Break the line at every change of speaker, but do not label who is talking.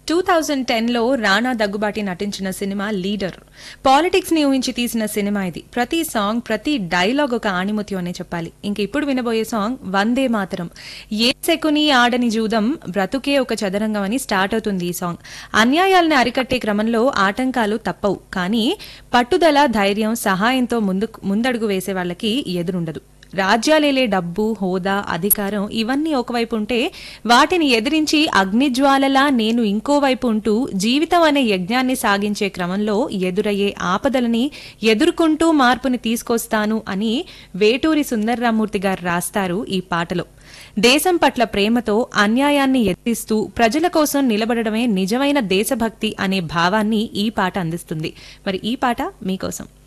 two thousand టెన్లో రాణా దగ్గుబాటి నటించిన cinema leader politics ని ఊహించి తీసిన సినిమా ఇది ప్రతి సాంగ్ ప్రతి డైలాగ్ ఒక ఆణిముత్యం అనే చెప్పాలి ఇంక ఇప్పుడు వినబోయే సాంగ్ వందే మాతరం ఏ శకుని ఆడని జూదం బ్రతుకే ఒక చదరంగం అని స్టార్ట్ అవుతుంది ఈ సాంగ్ అన్యాయాలను అరికట్టే క్రమంలో ఆటంకాలు తప్పవు కానీ పట్టుదల ధైర్యం సహాయంతో ముందు ముందడుగు వేసే వాళ్ళకి ఎదురుండదు రాజ్యాలేలే డబ్బు హోదా అధికారం ఇవన్నీ ఒకవైపు ఉంటే వాటిని ఎదిరించి అగ్నిజ్వాలలా నేను ఇంకోవైపు ఉంటూ జీవితం అనే యజ్ఞాన్ని సాగించే క్రమంలో ఎదురయ్యే ఆపదలని ఎదుర్కొంటూ మార్పుని తీసుకొస్తాను అని వేటూరి సుందర్రామూర్తి గారు రాస్తారు ఈ పాటలో దేశం పట్ల ప్రేమతో అన్యాయాన్ని ఎత్తిస్తూ ప్రజల కోసం నిలబడడమే నిజమైన దేశభక్తి అనే భావాన్ని ఈ పాట అందిస్తుంది మరి ఈ పాట మీకోసం